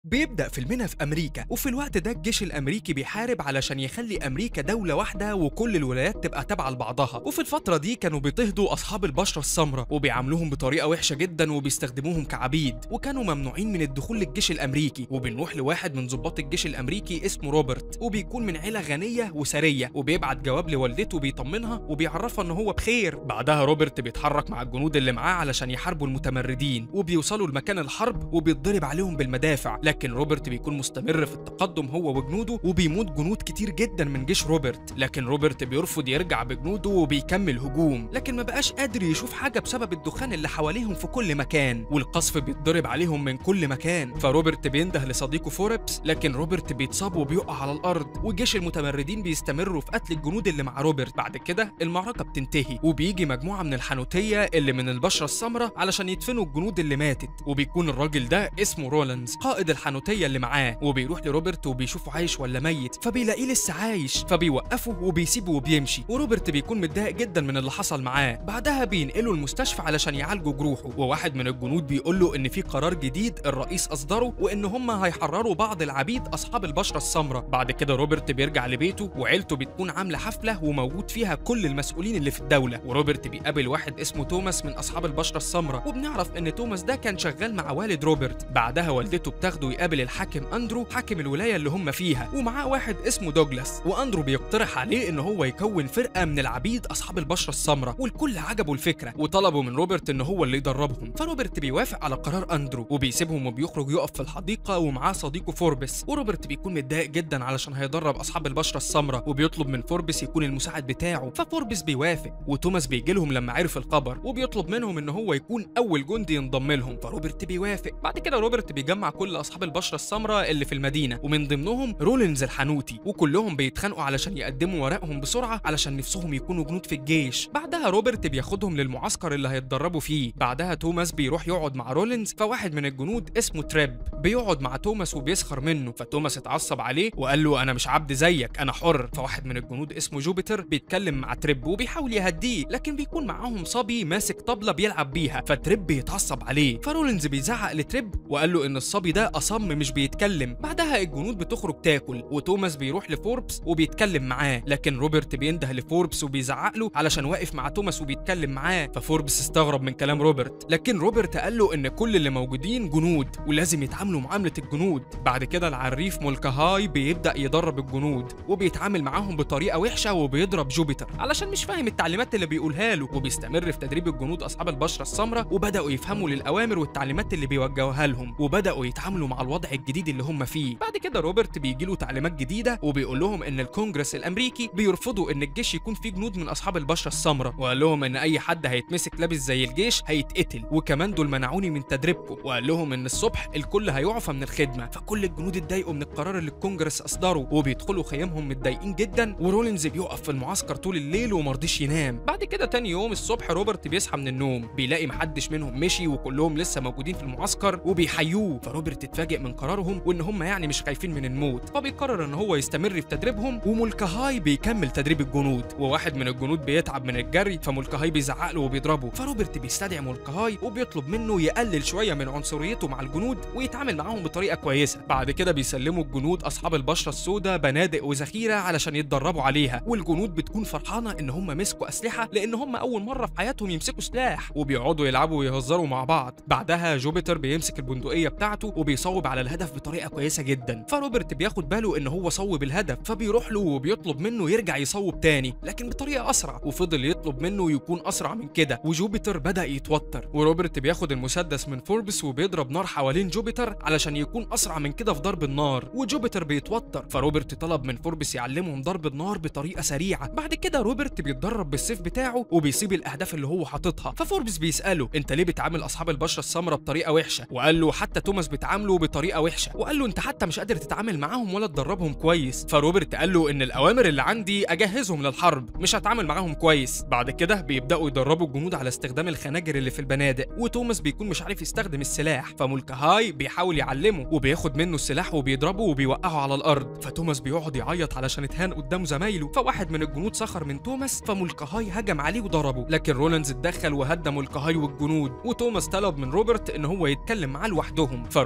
بيبدأ فيلمنا في أمريكا وفي الوقت ده الجيش الأمريكي بيحارب علشان يخلي أمريكا دولة واحدة وكل الولايات تبقى تابعة لبعضها وفي الفترة دي كانوا بيضطهدوا أصحاب البشرة السمراء وبيعاملوهم بطريقة وحشة جدا وبيستخدموهم كعبيد وكانوا ممنوعين من الدخول للجيش الأمريكي وبنروح لواحد من ضباط الجيش الأمريكي اسمه روبرت وبيكون من عيلة غنية وثرية وبيبعت جواب لوالدته بيطمنها وبيعرفها إن هو بخير بعدها روبرت بيتحرك مع الجنود اللي معاه علشان يحاربوا المتمردين وبيوصلوا لمكان الحرب وبيتضرب عليهم بالمدافع لكن روبرت بيكون مستمر في التقدم هو وجنوده وبيموت جنود كتير جدا من جيش روبرت لكن روبرت بيرفض يرجع بجنوده وبيكمل هجوم لكن ما بقاش قادر يشوف حاجه بسبب الدخان اللي حواليهم في كل مكان والقصف بيتضرب عليهم من كل مكان فروبرت بينده لصديقه فوربس لكن روبرت بيتصاب وبيقع على الارض وجيش المتمردين بيستمروا في قتل الجنود اللي مع روبرت بعد كده المعركه بتنتهي وبيجي مجموعه من الحنوتيه اللي من البشره السمراء علشان يدفنوا الجنود اللي ماتت وبيكون الراجل ده اسمه رولانز قائد الحنوتيه اللي معاه وبيروح لروبرت وبيشوفه عايش ولا ميت فبيلاقيه لسه عايش فبيوقفه وبيسيبه وبيمشي وروبرت بيكون متضايق جدا من اللي حصل معاه بعدها بينقله المستشفى علشان يعالجوا جروحه وواحد من الجنود بيقول له ان في قرار جديد الرئيس اصدره وان هم هيحرروا بعض العبيد اصحاب البشره السمراء بعد كده روبرت بيرجع لبيته وعيلته بتكون عامله حفله وموجود فيها كل المسؤولين اللي في الدوله وروبرت بيقابل واحد اسمه توماس من اصحاب البشره السمراء وبنعرف ان توماس ده كان شغال مع والد روبرت بعدها والدته بتاخده يقابل الحاكم اندرو حاكم الولايه اللي هم فيها ومعاه واحد اسمه دوجلاس واندرو بيقترح عليه ان هو يكون فرقه من العبيد اصحاب البشره السمراء والكل عجبه الفكره وطلبوا من روبرت ان هو اللي يدربهم فروبرت بيوافق على قرار اندرو وبيسيبهم وبيخرج يقف في الحديقه ومعاه صديقه فوربس وروبرت بيكون متضايق جدا علشان هيدرب اصحاب البشره السمراء وبيطلب من فوربس يكون المساعد بتاعه ففوربس بيوافق وتوماس بيجي لهم لما عرف الخبر وبيطلب منهم ان هو يكون اول جندي ينضم لهم فروبرت بيوافق بعد كده روبرت بيجمع كل اصحاب البشره السمراء اللي في المدينه ومن ضمنهم رولينز الحنوتي وكلهم بيتخانقوا علشان يقدموا ورقهم بسرعه علشان نفسهم يكونوا جنود في الجيش بعدها روبرت بياخدهم للمعسكر اللي هيتدربوا فيه بعدها توماس بيروح يقعد مع رولينز فواحد من الجنود اسمه تريب بيقعد مع توماس وبيسخر منه فتوماس اتعصب عليه وقال له انا مش عبد زيك انا حر فواحد من الجنود اسمه جوبيتر بيتكلم مع تريب وبيحاول يهديه لكن بيكون معاهم صبي ماسك طبله بيلعب بيها فتريب بيتعصب عليه فرولينز بيزعق لتريب وقال له ان الصبي ده اصم مش بيتكلم بعدها الجنود بتخرج تاكل وتوماس بيروح لفوربس وبيتكلم معاه لكن روبرت بينده لفوربس وبيزعق له علشان واقف مع توماس وبيتكلم معاه ففوربس استغرب من كلام روبرت لكن روبرت قال له ان كل اللي موجودين جنود ولازم يتعاملوا معامله الجنود بعد كده العريف مولكهاي بيبدا يدرب الجنود وبيتعامل معاهم بطريقه وحشه وبيضرب جوبيتر علشان مش فاهم التعليمات اللي بيقولها له وبيستمر في تدريب الجنود اصحاب البشره السمراء وبداوا يفهموا للاوامر والتعليمات اللي بيوجهوها لهم وبداوا يتعاملوا مع الوضع الجديد اللي هم فيه بعد كده روبرت بيجي له تعليمات جديده وبيقول لهم ان الكونجرس الامريكي بيرفضوا ان الجيش يكون فيه جنود من اصحاب البشره السمراء وقال لهم ان اي حد هيتمسك لابس زي الجيش هيتقتل وكمان دول منعوني من تدريبكم وقال لهم ان الصبح الكل هيعفى من الخدمه فكل الجنود اتضايقوا من القرار اللي الكونجرس اصدره وبيدخلوا خيامهم متضايقين جدا ورولينز بيقف في المعسكر طول الليل ومرضيش ينام بعد كده تاني يوم الصبح روبرت بيصحى من النوم بيلاقي محدش منهم مشي وكلهم لسه موجودين في المعسكر وبيحيوه فروبرت اتفاجئ من قرارهم وان هم يعني مش خايفين من الموت فبيقرر ان هو يستمر في تدريبهم ومولكهاي بيكمل تدريب الجنود وواحد من الجنود بيتعب من الجري فمولكهاي بيزعق له وبيضربه فروبرت بيستدعي مولكهاي وبيطلب منه يقلل شويه من عنصريته مع الجنود ويتعامل معاهم بطريقه كويسه بعد كده بيسلموا الجنود اصحاب البشره السوداء بنادق وذخيره علشان يتدربوا عليها والجنود بتكون فرحانه ان هم مسكوا اسلحه لان هم اول مره في حياتهم يمسكوا سلاح وبيقعدوا يلعبوا ويهزروا مع بعض بعدها جوبيتر بيمسك البندقيه بتاعته وبيصوب على الهدف بطريقه كويسه جدا فروبرت بياخد باله ان هو صوب الهدف فبيروح له وبيطلب منه يرجع يصوب تاني لكن بطريقه اسرع وفضل يطلب منه يكون اسرع من كده وجوبيتر بدا يتوتر وروبرت بياخد المسدس من فوربس وبيضرب نار حوالين جوبيتر علشان يكون اسرع من كده في ضرب النار وجوبيتر بيتوتر فروبرت طلب من فوربس يعلمهم ضرب النار بطريقه سريعه بعد كده روبرت بيتدرب بالسيف بتاعه وبيصيب الاهداف اللي هو حاططها ففوربس بيساله انت ليه بتعامل اصحاب البشره السمراء بطريقه وحشه وقال له حتى توماس بتعامله بطريقه وحشه وقال له انت حتى مش قادر تتعامل معاهم ولا تدربهم كويس فروبرت قال له ان الاوامر اللي عندي اجهزهم للحرب مش هتعامل معاهم كويس بعد كده بيبداوا يدربوا الجنود على استخدام الخناجر اللي في البنادق وتوماس بيكون مش عارف يستخدم السلاح فمولكهاي بيحاول يعلمه وبياخد منه السلاح وبيضربه وبيوقعه على الارض فتوماس بيقعد يعيط علشان اتهان قدام زمايله فواحد من الجنود سخر من توماس فمولكهاي هجم عليه وضربه لكن رولانز اتدخل وهدى مولكهاي والجنود وتوماس طلب من روبرت ان هو يتكلم معاه لوحدهم فروبرت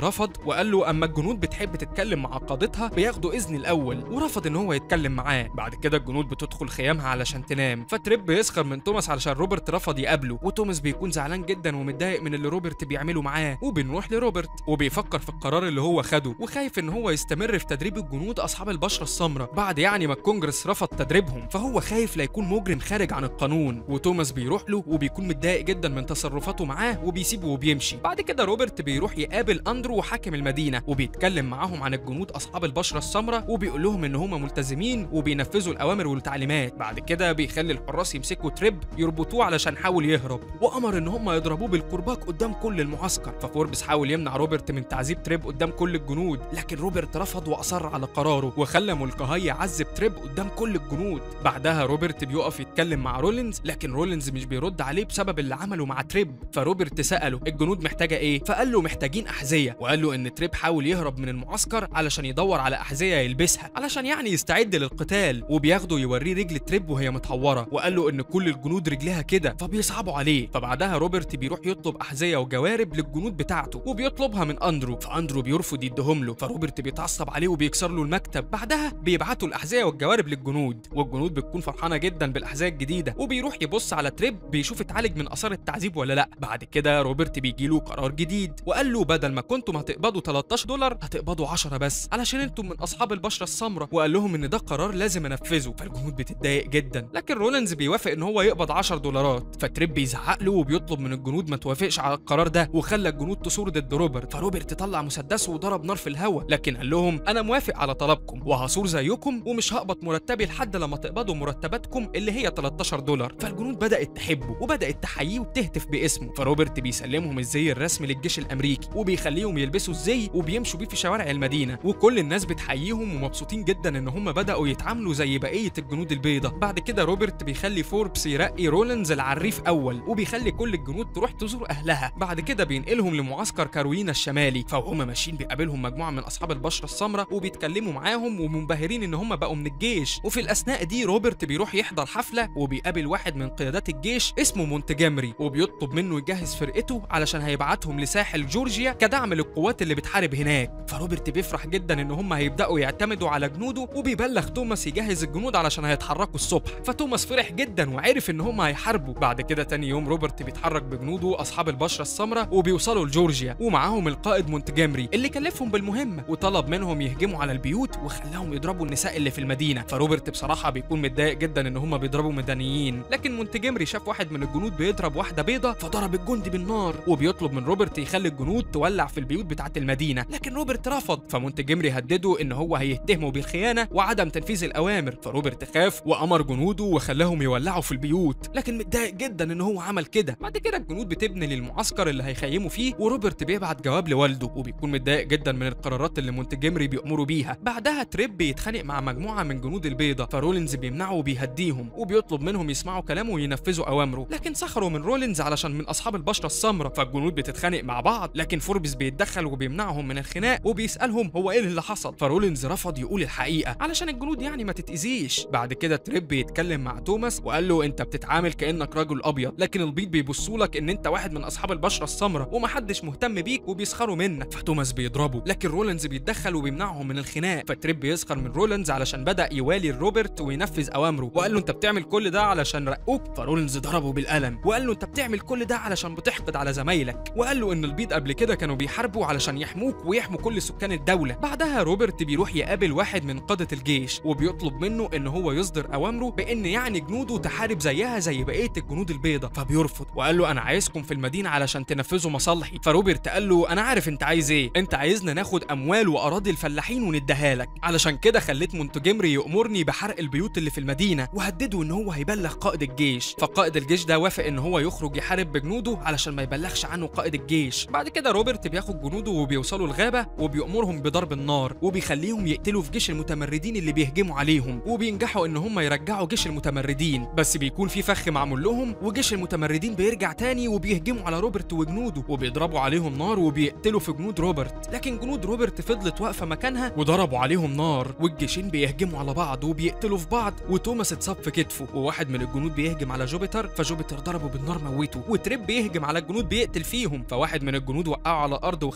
رفض وقال له اما الجنود بتحب تتكلم مع قادتها بياخدوا اذن الاول ورفض ان هو يتكلم معاه بعد كده الجنود بتدخل خيامها علشان تنام فتريب بيسخر من توماس علشان روبرت رفض يقابله وتوماس بيكون زعلان جدا ومتضايق من اللي روبرت بيعمله معاه وبنروح لروبرت وبيفكر في القرار اللي هو خده وخايف ان هو يستمر في تدريب الجنود اصحاب البشره السمراء بعد يعني ما الكونجرس رفض تدريبهم فهو خايف لا يكون مجرم خارج عن القانون وتوماس بيروح له وبيكون متضايق جدا من تصرفاته معاه وبيسيبه وبيمشي بعد كده روبرت بيروح يقابل اندرو وحاكم المدينه وبيتكلم معاهم عن الجنود اصحاب البشره السمراء وبيقول لهم ان هم ملتزمين وبينفذوا الاوامر والتعليمات بعد كده بيخلي الحراس يمسكوا تريب يربطوه علشان حاول يهرب وامر ان هم يضربوه بالكرباج قدام كل المعسكر ففوربس حاول يمنع روبرت من تعذيب تريب قدام كل الجنود لكن روبرت رفض واصر على قراره وخلى ملقهاي يعذب تريب قدام كل الجنود بعدها روبرت بيقف يتكلم مع رولينز لكن رولينز مش بيرد عليه بسبب اللي عمله مع تريب فروبرت ساله الجنود محتاجه ايه فقال له محتاجين احذيه وقال له ان تريب حاول يهرب من المعسكر علشان يدور على احذيه يلبسها علشان يعني يستعد للقتال وبياخده يوريه رجل تريب وهي متعوره وقال له ان كل الجنود رجلها كده فبيصعبوا عليه فبعدها روبرت بيروح يطلب احذيه وجوارب للجنود بتاعته وبيطلبها من اندرو فاندرو بيرفض يديهم له فروبرت بيتعصب عليه وبيكسر له المكتب بعدها بيبعتوا الاحذيه والجوارب للجنود والجنود بتكون فرحانه جدا بالاحذيه الجديده وبيروح يبص على تريب بيشوف اتعالج من اثار التعذيب ولا لا بعد كده روبرت بيجي له قرار جديد وقال له بدل ما كنتم هتقبضوا 13 دولار هتقبضوا 10 بس علشان انتم من اصحاب البشره السمراء وقال لهم ان ده قرار لازم انفذه فالجنود بتتضايق جدا لكن رولينز بيوافق ان هو يقبض 10 دولارات فتريب بيزعق له وبيطلب من الجنود ما توافقش على القرار ده وخلى الجنود تصور ضد روبرت فروبرت طلع مسدسه وضرب نار في الهواء لكن قال لهم انا موافق على طلبكم وهصور زيكم ومش هقبض مرتبي لحد لما تقبضوا مرتباتكم اللي هي 13 دولار فالجنود بدات تحبه وبدات تحييه وتهتف باسمه فروبرت بيسلمهم الزي الرسمي للجيش الامريكي وبيخليهم يلبسوا الزي وبيمشوا بيه في شوارع المدينه وكل الناس بتحييهم ومبسوطين جدا ان هم بداوا يتعاملوا زي بقيه الجنود البيضاء بعد كده روبرت بيخلي فوربس يرقي رولينز العريف اول وبيخلي كل الجنود تروح تزور اهلها بعد كده بينقلهم لمعسكر كاروينا الشمالي فهم ماشيين بيقابلهم مجموعه من اصحاب البشره السمراء وبيتكلموا معاهم ومنبهرين ان هم بقوا من الجيش وفي الاثناء دي روبرت بيروح يحضر حفله وبيقابل واحد من قيادات الجيش اسمه مونتجامري وبيطلب منه يجهز فرقته علشان هيبعتهم لساحل جورجيا كدعم للقوات اللي بتحارب هناك فروبرت بيفرح جدا ان هم هيبداوا يعتمدوا على جنوده وبيبلغ توماس يجهز الجنود علشان هيتحركوا الصبح فتوماس فرح جدا وعرف ان هم هيحاربوا بعد كده تاني يوم روبرت بيتحرك بجنوده اصحاب البشره السمراء وبيوصلوا لجورجيا ومعاهم القائد مونتجامري اللي كلفهم بالمهمه وطلب منهم يهجموا على البيوت وخلاهم يضربوا النساء اللي في المدينه فروبرت بصراحه بيكون متضايق جدا ان هم بيضربوا مدنيين لكن مونتجامري شاف واحد من الجنود بيضرب واحده بيضه فضرب الجندي بالنار وبيطلب من روبرت يخلي الجنود تولع في البيوت بتاعه المدينه لكن روبرت رفض فمونتجامري هدده ان هو هيتهمه بالخيانه وعدم تنفيذ الاوامر فروبرت خاف وامر جنوده وخلاهم يولعوا في البيوت لكن متضايق جدا ان هو عمل كده بعد كده الجنود بتبني للمعسكر اللي هيخيموا فيه وروبرت بيبعت جواب لوالده وبيكون متضايق جدا من القرارات اللي مونتجامري بيأمروا بيها بعدها تريب بيتخانق مع مجموعه من جنود البيضه فرولينز بيمنعه وبيهديهم وبيطلب منهم يسمعوا كلامه وينفذوا اوامره لكن سخروا من رولينز علشان من اصحاب البشره السمراء فالجنود بتتخانق مع بعض لكن فوربس بيتدخل وبيمنعهم من الخناق وبيسالهم هو ايه اللي حصل فرولينز رفض يقول الحقيقه علشان الجنود يعني ما تتاذيش بعد كده تريب بيتكلم مع توماس وقال له انت بتتعامل كانك رجل ابيض لكن البيض بيبصوا لك ان انت واحد من اصحاب البشره السمراء ومحدش مهتم بيك وبيسخروا منك فتوماس بيضربه لكن رولينز بيتدخل وبيمنعهم من الخناق فتريب بيسخر من رولينز علشان بدا يوالي روبرت وينفذ اوامره وقال له انت بتعمل كل ده علشان رقوك فرولينز ضربه بالقلم وقال له انت بتعمل كل ده علشان بتحقد على زمايلك وقال له ان البيض قبل كده كانوا بيحاربوا علشان يحموك ويحموا كل سكان الدوله بعدها روبرت بيروح يقابل واحد من قاده الجيش وبيطلب منه ان هو يصدر اوامره بان يعني جنوده تحارب زيها زي بقيه الجنود البيضاء فبيرفض وقال له انا عايزكم في المدينه علشان تنفذوا مصالحي فروبرت قال له انا عارف انت عايز ايه انت عايزنا ناخد اموال واراضي الفلاحين ونديها لك علشان كده خليت مونتجمري يامرني بحرق البيوت اللي في المدينه وهدده ان هو هيبلغ قائد الجيش فقائد الجيش ده وافق ان هو يخرج يحارب بجنوده علشان ما يبلغش عنه قائد الجيش بعد كده روبرت بياخد جنوده وبيوصلوا الغابه وبيامرهم بضرب النار وبيخليهم يقتلوا في جيش المتمردين اللي بيهجموا عليهم وبينجحوا ان هم يرجعوا جيش المتمردين بس بيكون في فخ معمول لهم وجيش المتمردين بيرجع تاني وبيهجموا على روبرت وجنوده وبيضربوا عليهم نار وبيقتلوا في جنود روبرت لكن جنود روبرت فضلت واقفه مكانها وضربوا عليهم نار والجيشين بيهجموا على بعض وبيقتلوا في بعض وتوماس اتصاب في كتفه وواحد من الجنود بيهجم على جوبيتر فجوبيتر ضربه بالنار موته وتريب بيهجم على الجنود بيقتل فيهم فواحد من الجنود وقعه على الارض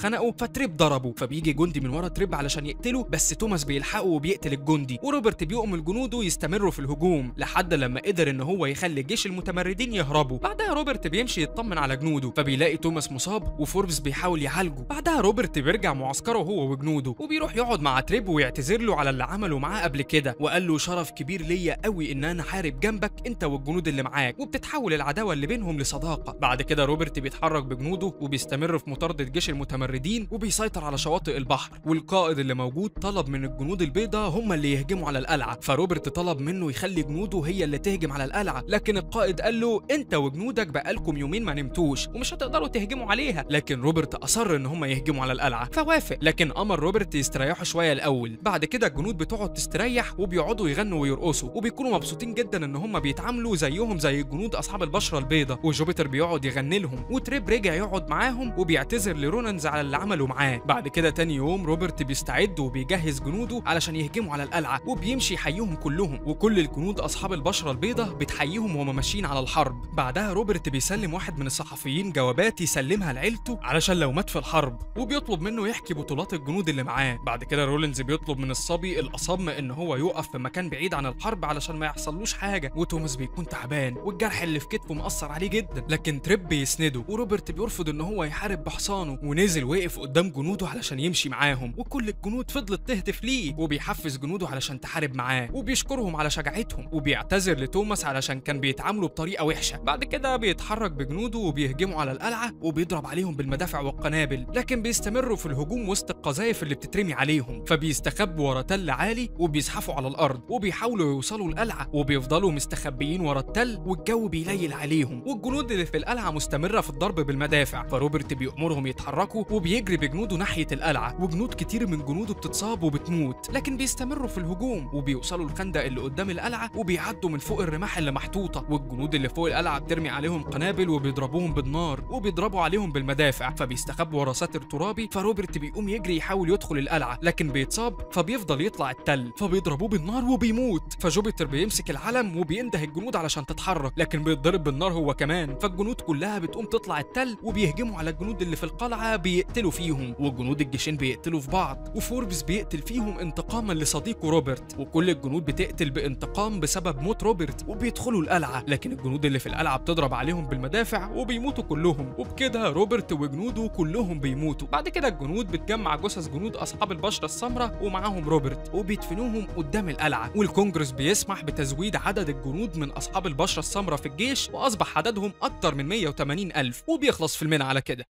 وخنقه فتريب ضربه فبيجي جندي من ورا تريب علشان يقتله بس توماس بيلحقه وبيقتل الجندي وروبرت بيؤمر جنوده يستمروا في الهجوم لحد لما قدر ان هو يخلي جيش المتمردين يهربوا بعدها روبرت بيمشي يطمن على جنوده فبيلاقي توماس مصاب وفوربس بيحاول يعالجه بعدها روبرت بيرجع معسكره هو وجنوده وبيروح يقعد مع تريب ويعتذر له على اللي عمله معاه قبل كده وقال له شرف كبير ليا قوي ان انا حارب جنبك انت والجنود اللي معاك وبتتحول العداوه اللي بينهم لصداقه بعد كده روبرت بيتحرك بجنوده وبيستمر في مطارده جيش المتمردين وبيسيطر على شواطئ البحر والقائد اللي موجود طلب من الجنود البيضاء هم اللي يهجموا على القلعه فروبرت طلب منه يخلي جنوده هي اللي تهجم على القلعه لكن القائد قال له انت وجنودك بقالكم يومين ما نمتوش ومش هتقدروا تهجموا عليها لكن روبرت اصر ان هم يهجموا على القلعه فوافق لكن امر روبرت يستريحوا شويه الاول بعد كده الجنود بتقعد تستريح وبيقعدوا يغنوا ويرقصوا وبيكونوا مبسوطين جدا ان هم بيتعاملوا زيهم زي الجنود اصحاب البشره البيضاء وجوبيتر بيقعد يغني لهم وتريب رجع يقعد معاهم وبيعتذر لرونانز على اللي عمله معاه بعد كده تاني يوم روبرت بيستعد وبيجهز جنوده علشان يهجموا على القلعه وبيمشي يحييهم كلهم وكل الجنود اصحاب البشره البيضاء بتحييهم وهم ماشيين على الحرب بعدها روبرت بيسلم واحد من الصحفيين جوابات يسلمها لعيلته علشان لو مات في الحرب وبيطلب منه يحكي بطولات الجنود اللي معاه بعد كده رولينز بيطلب من الصبي الاصم ان هو يقف في مكان بعيد عن الحرب علشان ما يحصلوش حاجه وتوماس بيكون تعبان والجرح اللي في كتفه مأثر عليه جدا لكن تريب بيسنده وروبرت بيرفض ان هو يحارب بحصانه ونزل وقف قدام جنوده علشان يمشي معاهم وكل الجنود فضلت تهتف ليه وبيحفز جنوده علشان تحارب معاه وبيشكرهم على شجاعتهم وبيعتذر لتوماس علشان كان بيتعاملوا بطريقه وحشه بعد كده بيتحرك بجنوده وبيهجموا على القلعه وبيضرب عليهم بالمدافع والقنابل لكن بيستمروا في الهجوم وسط القذايف اللي بتترمي عليهم فبيستخبوا ورا تل عالي وبيزحفوا على الارض وبيحاولوا يوصلوا القلعه وبيفضلوا مستخبيين ورا التل والجو بيليل عليهم والجنود اللي في القلعه مستمره في الضرب بالمدافع فروبرت بيأمرهم يتحركوا وبيجري بجنوده ناحيه القلعه وجنود كتير من جنوده بتتصاب وبتموت لكن بيستمروا في الهجوم وبيوصلوا الخندق اللي قدام القلعه وبيعدوا من فوق الرماح اللي محطوطه والجنود اللي فوق القلعه بترمي عليهم قنابل وبيضربوهم بالنار وبيضربوا عليهم بالمدافع فبيستخبوا ورا ساتر ترابي فروبرت بيقوم يجري يحاول يدخل القلعه لكن بيتصاب فبيفضل يطلع التل فبيضربوه بالنار وبيموت فجوبيتر بيمسك العلم وبينده الجنود علشان تتحرك لكن بيتضرب بالنار هو كمان فالجنود كلها بتقوم تطلع التل وبيهجموا على الجنود اللي في القلعه بيقتلوا فيهم وجنود الجيشين بيقتلوا في بعض وفوربس بيقتل فيهم انتقاما لصديقه روبرت وكل الجنود بتقتل بانتقام بسبب موت روبرت وبيدخلوا القلعه لكن الجنود اللي في القلعه بتضرب عليهم بالمدافع وبيموتوا كلهم وبكده روبرت وجنوده كلهم بيموتوا بعد كده الجنود بتجمع جثث جنود اصحاب البشره السمراء ومعاهم روبرت وبيدفنوهم قدام القلعه والكونجرس بيسمح بتزويد عدد الجنود من اصحاب البشره السمراء في الجيش واصبح عددهم اكتر من 180 الف وبيخلص فيلمنا على كده